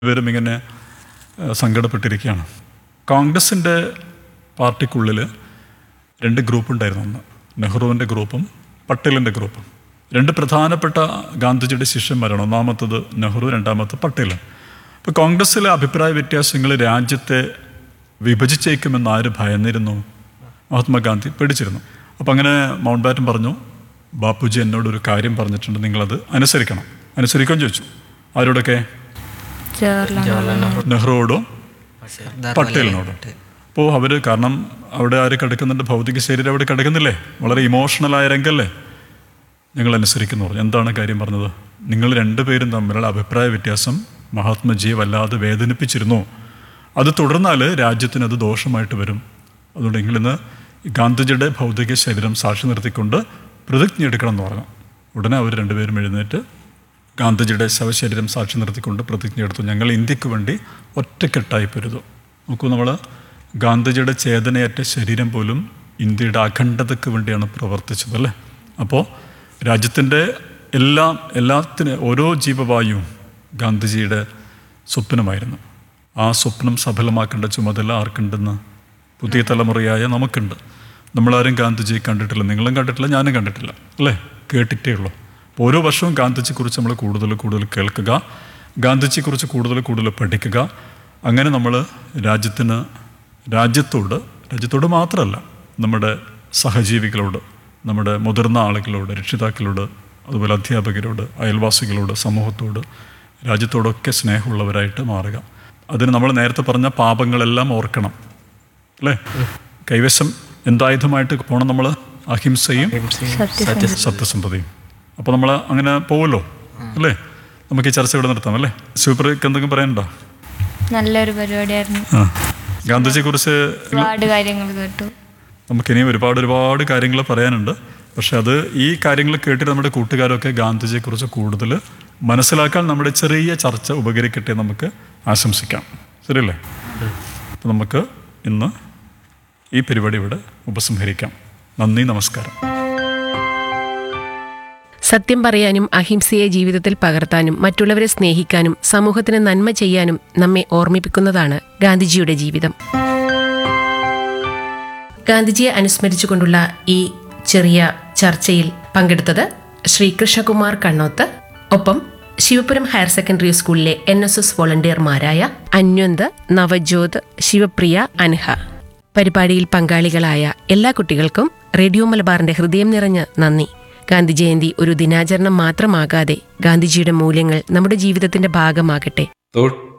ഇവരും ഇങ്ങനെ ഏഹ്, സങ്കടപ്പെട്ടിരിക്കുകയാണ് കോൺഗ്രസിൻ്റെ പാർട്ടിക്കുള്ളിൽ രണ്ട് ഗ്രൂപ്പ് ഉണ്ടായിരുന്നു ഒന്ന് നെഹ്റുവിൻ്റെ ഗ്രൂപ്പും പട്ടേലിൻ്റെ ഗ്രൂപ്പും രണ്ട് പ്രധാനപ്പെട്ട ഗാന്ധിജിയുടെ ശിഷ്യന്മാരാണ് ഒന്നാമത്തത് നെഹ്റു രണ്ടാമത്തെ പട്ടേൽ അപ്പോൾ കോൺഗ്രസ്സിലെ അഭിപ്രായ വ്യത്യാസങ്ങൾ രാജ്യത്തെ വിഭജിച്ചേക്കുമെന്ന് ആര് ഭയന്നിരുന്നു മഹാത്മാഗാന്ധി പേടിച്ചിരുന്നു അപ്പോൾ അങ്ങനെ മൗണ്ട് ബാറ്റൻ പറഞ്ഞു ബാപ്പുജി എന്നോട് ഒരു കാര്യം പറഞ്ഞിട്ടുണ്ട് നിങ്ങളത് അനുസരിക്കണം അനുസരിക്കുകയും ചോദിച്ചു ആരോടൊക്കെ ജവഹർലാൽ നെഹ്റുവോടും പട്ടേലിനോടും അപ്പോൾ അവർ കാരണം അവിടെ ആര് കിടക്കുന്നുണ്ട് ഭൗതിക ശരീരം അവിടെ കിടക്കുന്നില്ലേ വളരെ ഇമോഷണലായ രംഗല്ലേ ഞങ്ങൾ അനുസരിക്കുന്നു പറഞ്ഞു എന്താണ് കാര്യം പറഞ്ഞത് നിങ്ങൾ രണ്ടുപേരും തമ്മിലുള്ള അഭിപ്രായ വ്യത്യാസം മഹാത്മജിയെ വല്ലാതെ വേദനിപ്പിച്ചിരുന്നു അത് തുടർന്നാൽ രാജ്യത്തിന് അത് ദോഷമായിട്ട് വരും അതുകൊണ്ട് നിങ്ങളിന്ന് ഗാന്ധിജിയുടെ ഭൗതിക ശരീരം സാക്ഷി നിർത്തിക്കൊണ്ട് പ്രതിജ്ഞ എടുക്കണം എന്ന് പറഞ്ഞു ഉടനെ അവർ രണ്ടുപേരും എഴുന്നേറ്റ് ഗാന്ധിജിയുടെ ശവശരീരം സാക്ഷി നിർത്തിക്കൊണ്ട് പ്രതിജ്ഞ എടുത്തു ഞങ്ങൾ ഇന്ത്യക്ക് വേണ്ടി ഒറ്റക്കെട്ടായി പൊരുതും നോക്കൂ നമ്മൾ ഗാന്ധിജിയുടെ ചേതനയേറ്റ ശരീരം പോലും ഇന്ത്യയുടെ അഖണ്ഡതയ്ക്ക് വേണ്ടിയാണ് പ്രവർത്തിച്ചത് അല്ലേ അപ്പോൾ രാജ്യത്തിൻ്റെ എല്ലാ എല്ലാത്തിന് ഓരോ ജീവവായുവും ഗാന്ധിജിയുടെ സ്വപ്നമായിരുന്നു ആ സ്വപ്നം സഫലമാക്കേണ്ട ചുമതല ആർക്കുണ്ടെന്ന് പുതിയ തലമുറയായ നമുക്കുണ്ട് നമ്മളാരും ഗാന്ധിജിയെ കണ്ടിട്ടില്ല നിങ്ങളും കണ്ടിട്ടില്ല ഞാനും കണ്ടിട്ടില്ല അല്ലേ കേട്ടിട്ടേ ഉള്ളൂ അപ്പോൾ ഓരോ വർഷവും ഗാന്ധിജിയെക്കുറിച്ച് നമ്മൾ കൂടുതൽ കൂടുതൽ കേൾക്കുക ഗാന്ധിജിയെക്കുറിച്ച് കൂടുതൽ കൂടുതൽ പഠിക്കുക അങ്ങനെ നമ്മൾ രാജ്യത്തിന് രാജ്യത്തോട് രാജ്യത്തോട് മാത്രമല്ല നമ്മുടെ സഹജീവികളോട് നമ്മുടെ മുതിർന്ന ആളുകളോട് രക്ഷിതാക്കളോട് അതുപോലെ അധ്യാപകരോട് അയൽവാസികളോട് സമൂഹത്തോട് രാജ്യത്തോടൊക്കെ സ്നേഹമുള്ളവരായിട്ട് മാറുക അതിന് നമ്മൾ നേരത്തെ പറഞ്ഞ പാപങ്ങളെല്ലാം ഓർക്കണം അല്ലേ കൈവശം എന്തായുധമായിട്ട് പോകണം നമ്മൾ അഹിംസയും സത്യസന്ധതയും അപ്പോൾ നമ്മൾ അങ്ങനെ പോവല്ലോ അല്ലേ നമുക്ക് ഈ ചർച്ച ഇവിടെ നിർത്താം അല്ലേ സൂപ്പർക്ക് എന്തെങ്കിലും പറയാനുണ്ടോ നല്ലൊരു പരിപാടിയായിരുന്നു ആ ഗാന്ധിജിയെക്കുറിച്ച് ഒരുപാട് കാര്യങ്ങൾ കേട്ടു നമുക്കിനിയും ഒരുപാട് ഒരുപാട് കാര്യങ്ങൾ പറയാനുണ്ട് പക്ഷെ അത് ഈ കാര്യങ്ങൾ കേട്ടിട്ട് നമ്മുടെ കൂട്ടുകാരൊക്കെ ഗാന്ധിജിയെക്കുറിച്ച് കൂടുതൽ മനസ്സിലാക്കാൻ നമ്മുടെ ചെറിയ ചർച്ച ഉപകരിക്കട്ടെ നമുക്ക് ആശംസിക്കാം ശരിയല്ലേ അപ്പം നമുക്ക് ഇന്ന് ഈ പരിപാടി ഇവിടെ ഉപസംഹരിക്കാം നന്ദി നമസ്കാരം സത്യം പറയാനും അഹിംസയെ ജീവിതത്തിൽ പകർത്താനും മറ്റുള്ളവരെ സ്നേഹിക്കാനും സമൂഹത്തിന് നന്മ ചെയ്യാനും നമ്മെ ഓർമ്മിപ്പിക്കുന്നതാണ് ഗാന്ധിജിയുടെ ജീവിതം ഗാന്ധിജിയെ അനുസ്മരിച്ചുകൊണ്ടുള്ള ഈ ചെറിയ ചർച്ചയിൽ പങ്കെടുത്തത് ശ്രീ കൃഷ്ണകുമാർ കണ്ണോത്ത് ഒപ്പം ശിവപുരം ഹയർ സെക്കൻഡറി സ്കൂളിലെ എൻ എസ് എസ് വോളണ്ടിയർമാരായ അന്വന്ത് നവജ്യോത് ശിവപ്രിയ അൻഹ പരിപാടിയിൽ പങ്കാളികളായ എല്ലാ കുട്ടികൾക്കും റേഡിയോ മലബാറിന്റെ ഹൃദയം നിറഞ്ഞ നന്ദി ഗാന്ധി ജയന്തി ഒരു ദിനാചരണം മാത്രമാകാതെ ഗാന്ധിജിയുടെ മൂല്യങ്ങൾ നമ്മുടെ ജീവിതത്തിന്റെ ഭാഗമാകട്ടെ തൊട്ട്